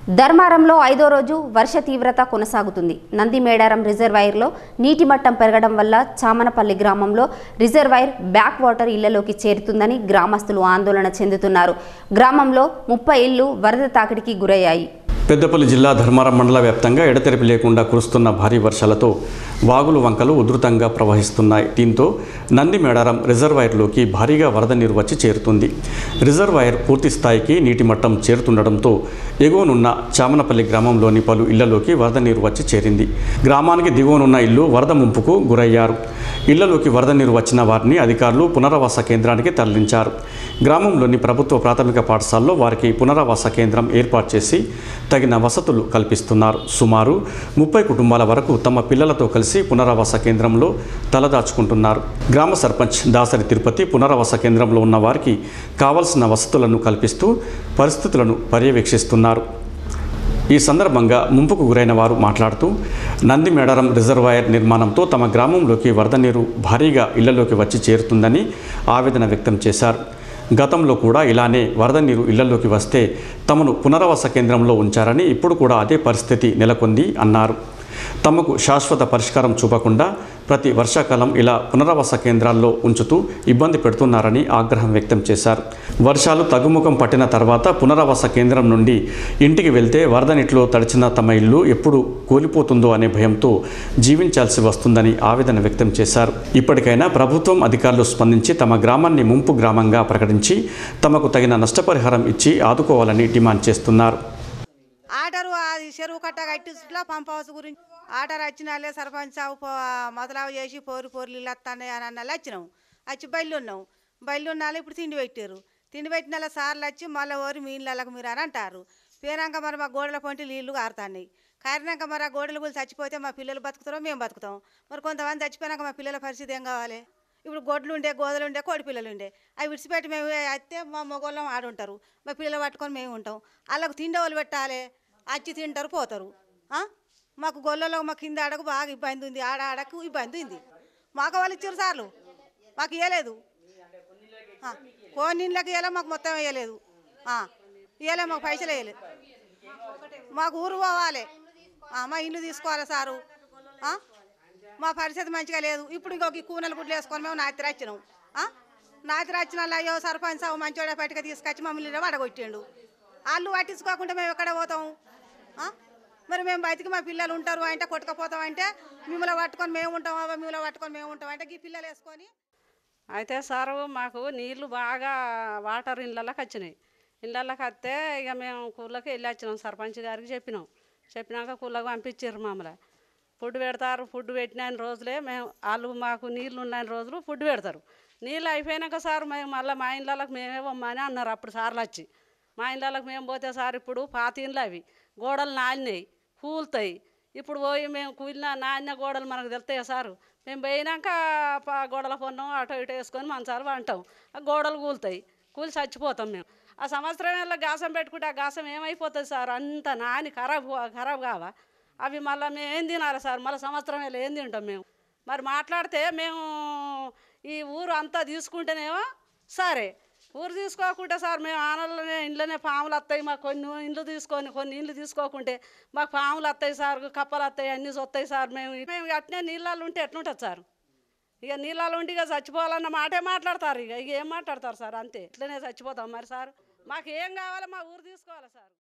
ధర్మారంలో ఐదో రోజు వర్ష తీవ్రత కొనసాగుతుంది నంది మేడారం రిజర్వాయర్లో నీటి మట్టం పెరగడం వల్ల చామనపల్లి గ్రామంలో రిజర్వాయర్ బ్యాక్ వాటర్ ఇళ్లలోకి చేరుతుందని గ్రామస్తులు ఆందోళన చెందుతున్నారు గ్రామంలో ముప్పై ఇళ్లు వరద తాకిడికి గురయ్యాయి పెద్దపల్లి జిల్లా ధర్మారం మండల వ్యాప్తంగా ఎడతెరిపి లేకుండా కురుస్తున్న భారీ వర్షాలతో వాగులు వంకలు ఉధృతంగా ప్రవహిస్తున్నాయి దీంతో నంది మేడారం రిజర్వాయర్లోకి భారీగా వరద నీరు వచ్చి చేరుతుంది రిజర్వాయర్ పూర్తి స్థాయికి నీటి మట్టం చేరుతుండటంతో ఎగువనున్న చామనపల్లి గ్రామంలోని పలు ఇళ్లలోకి వరద నీరు వచ్చి చేరింది గ్రామానికి దిగువనున్న ఇల్లు వరద ముంపుకు గురయ్యారు ఇళ్లలోకి వరద నీరు వచ్చిన వారిని అధికారులు పునరావాస కేంద్రానికి తరలించారు గ్రామంలోని ప్రభుత్వ ప్రాథమిక పాఠశాలలో వారికి పునరావాస కేంద్రం ఏర్పాటు చేసి తగిన వసతులు కల్పిస్తున్నారు సుమారు ముప్పై కుటుంబాల వరకు తమ పిల్లలతో కలిసి పునరావాస కేంద్రంలో తలదాచుకుంటున్నారు గ్రామ సర్పంచ్ దాసరి తిరుపతి పునరావాస కేంద్రంలో ఉన్న వారికి కావలసిన వసతులను కల్పిస్తూ పరిస్థితులను పర్యవేక్షిస్తున్నారు ఈ సందర్భంగా ముంపుకు గురైన వారు మాట్లాడుతూ నంది మేడారం రిజర్వాయర్ నిర్మాణంతో తమ గ్రామంలోకి వరద నీరు భారీగా ఇళ్లలోకి వచ్చి చేరుతుందని ఆవేదన వ్యక్తం చేశారు గతంలో కూడా ఇలానే వరద నీరు ఇళ్లలోకి వస్తే తమను పునరావాస కేంద్రంలో ఉంచారని ఇప్పుడు కూడా అదే పరిస్థితి నెలకొంది అన్నారు తమకు శాశ్వత పరిష్కారం చూపకుండా ప్రతి వర్షాకాలం ఇలా పునరావాస కేంద్రాల్లో ఉంచుతూ ఇబ్బంది పెడుతున్నారని ఆగ్రహం వ్యక్తం చేశారు వర్షాలు తగ్గుముఖం పట్టిన తర్వాత పునరావాస కేంద్రం నుండి ఇంటికి వెళ్తే వరద నీటిలో తడిచిన తమ ఇల్లు ఎప్పుడు కూలిపోతుందో అనే భయంతో జీవించాల్సి వస్తుందని ఆవేదన వ్యక్తం చేశారు ఇప్పటికైనా ప్రభుత్వం అధికారులు స్పందించి తమ గ్రామాన్ని ముంపు గ్రామంగా ప్రకటించి తమకు తగిన నష్టపరిహారం ఇచ్చి ఆదుకోవాలని డిమాండ్ చేస్తున్నారు ఆర్డరు అది చెరువు కట్ట కట్టించుట్లా పంప్ హౌస్ గురించి ఆర్డర్ వచ్చినాలే సర్పంచ్ సాగు పో మొదలావు చేసి పోరు పోర్లు ఇల్లు వస్తాయి అని అన్న వచ్చినాం వచ్చి బయలు ఉన్నాం బయలు ఉన్నాళ్ళు ఇప్పుడు తిండి పెట్టారు తిండి పెట్టిన సార్లు వచ్చి మళ్ళీ ఓరి మీ ఇళ్ళకి మీరు అని అంటారు పోయినాక మరి మా గోడల పొంటి నీళ్లు కారుతాయి కారినాక మరి ఆ గోడలు కూడా చచ్చిపోతే మా పిల్లలు బతుకుతారో మేము బతుకుతాం మరి కొంతమంది చచ్చిపోయినాక మా పిల్లల పరిస్థితి ఏం కావాలి ఇప్పుడు గొడ్లు ఉండే గోదలు ఉండే కోడి పిల్లలు ఉండే అవి విడిచిపెట్టి మేము అయితే మా మొగోళ్ళం ఆడుంటారు మా పిల్లలు పట్టుకొని మేము ఉంటాం వాళ్ళకు తిండి వాళ్ళు పెట్టాలి వచ్చి తింటారు పోతారు ఆ? మాకు గొల్లలో మా కింద ఆడకు బాగా ఇబ్బంది ఉంది ఆడ ఆడకు ఇబ్బంది ఉంది మాకు వాళ్ళు ఇచ్చారు సార్లు మాకు ఇవ్వలేదు కొన్ని ఇళ్ళకి ఇవ్వలే మాకు మొత్తం ఇవ్వలేదు ఇవ్వలే మాకు పైసలు వేయలేదు మాకు ఊరు పోవాలి ఆ, మా ఇల్లు తీసుకోవాలి సారు ఆ? మా పరిస్థితి మంచిగా లేదు ఇప్పుడు ఇంకొక ఈ కూనలు గుడ్లు వేసుకొని మేము నాతిరి వచ్చినాం ఆ? నాతిరి వచ్చిన వాళ్ళు అయ్యో సర్పంచ్ సాగు మంచోడ పట్టుక తీసుకొచ్చి మమ్మల్ని ఈడ వడగొట్టిండు వాళ్ళు పట్టించుకోకుండా మేము ఎక్కడ పోతాం ఆ? మరి మేము బయటికి మా పిల్లలు ఉంటారు అంటే కొట్టుకపోతాం అంటే మిమ్మల్ని పట్టుకొని మేము ఉంటాం అవ్వ మిమ్మల్ని పట్టుకొని మేము ఉంటాం అంటే ఈ పిల్లలు వేసుకొని అయితే సారు మాకు నీళ్లు బాగా వాటర్ ఇళ్ళకి వచ్చినాయి ఇళ్ళకి వస్తే ఇక మేము కూలకి వెళ్ళి వచ్చినాం సర్పంచ్ గారికి చెప్పినాం చెప్పినాక కూలకు పంపించారు మమ్మల్ని ఫుడ్ పెడతారు ఫుడ్ పెట్టిన రోజులే మేము వాళ్ళు మాకు నీళ్ళు ఉన్న రోజులు ఫుడ్ పెడతారు నీళ్ళు అయిపోయినాక సార్ మేము మళ్ళీ మా ఇళ్ళకి మేమే పొమ్మని అన్నారు అప్పుడు సార్లు వచ్చి మా ఇళ్ళకి మేము పోతే సార్ ఇప్పుడు పాత ఇండ్లు అవి గోడలు నాలినాయి కూలుతాయి ఇప్పుడు పోయి మేము కూలిన నాణ్య గోడలు మనకు తెలుస్తాయి సారు మేము పోయినాక ప- గోడల పొన్నం అటో ఇటో వేసుకొని మంచాలు వంటాం ఆ గోడలు కూలుతాయి కూలి చచ్చిపోతాం మేము ఆ సంవత్సరం వల్ల గాసం పెట్టుకుంటే ఆ గాసం ఏమైపోతుంది సార్ అంత నాని ఖరాబ్ ఖరాబ్ కావా అవి మళ్ళీ మేము ఏం తినాలి సార్ మళ్ళీ సంవత్సరం వేళ ఏం తింటాం మేము మరి మాట్లాడితే మేము ఈ ఊరు అంతా తీసుకుంటేనేమో సరే ఊరు తీసుకోకుంటే సార్ మేము ఆనలోనే ఇంట్లోనే పాములు వస్తాయి మాకు కొన్ని ఇండ్లు తీసుకొని కొన్ని ఇండ్లు తీసుకోకుంటే మాకు పాములు వస్తాయి సార్ కప్పలు వస్తాయి అన్నీ వస్తాయి సార్ మేము మేము అట్నే నీళ్ళల్లో ఉంటే ఎట్లుంటుంది సార్ ఇక నీళ్ళలో ఉండి ఇక చచ్చిపోవాలన్న మాటే మాట్లాడతారు ఇక ఇక ఏం మాట్లాడతారు సార్ అంతే ఇట్లనే చచ్చిపోతాం మరి సార్ మాకు ఏం కావాలో మా ఊరు తీసుకోవాలి సార్